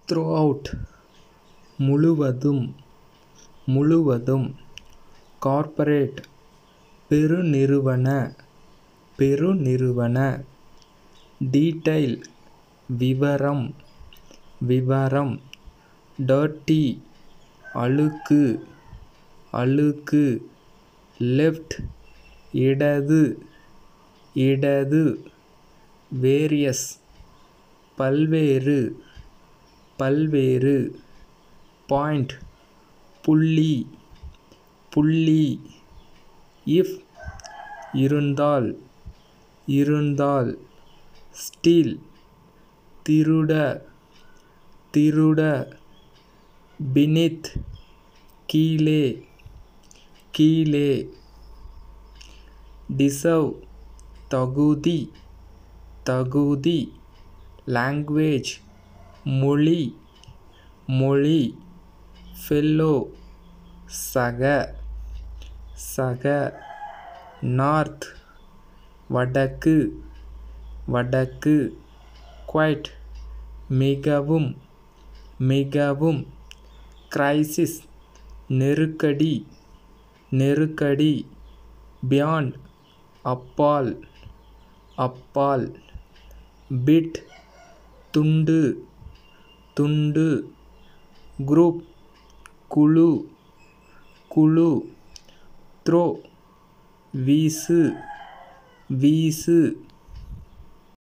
throughout முழுவதும் முழுவதும் corporate பெருநிறுவன பெருநிறுவன டீட்டைல் விவரம் விவரம் டர்ட்டி அழுக்கு அழுக்கு லெஃப்ட் இடது இடது வேரியஸ் பல்வேறு பல்வேறு பாயிண்ட் புள்ளி புள்ளி இஃப் இருந்தால் இருந்தால் ஸ்டீல் திருட திருட பினித் கீழே கீழே டிசர்வ் தகுதி தகுதி லாங்குவேஜ் மொழி மொழி ஃபெல்லோ சக சக நார்த் வடக்கு வடக்கு குவைட் மிகவும் மிகவும் கிரைசிஸ் நெருக்கடி நெருக்கடி பியாண்ட் அப்பால் அப்பால் பிட் துண்டு துண்டு குரூப் குழு குழு த்ரோ வீசு வீசு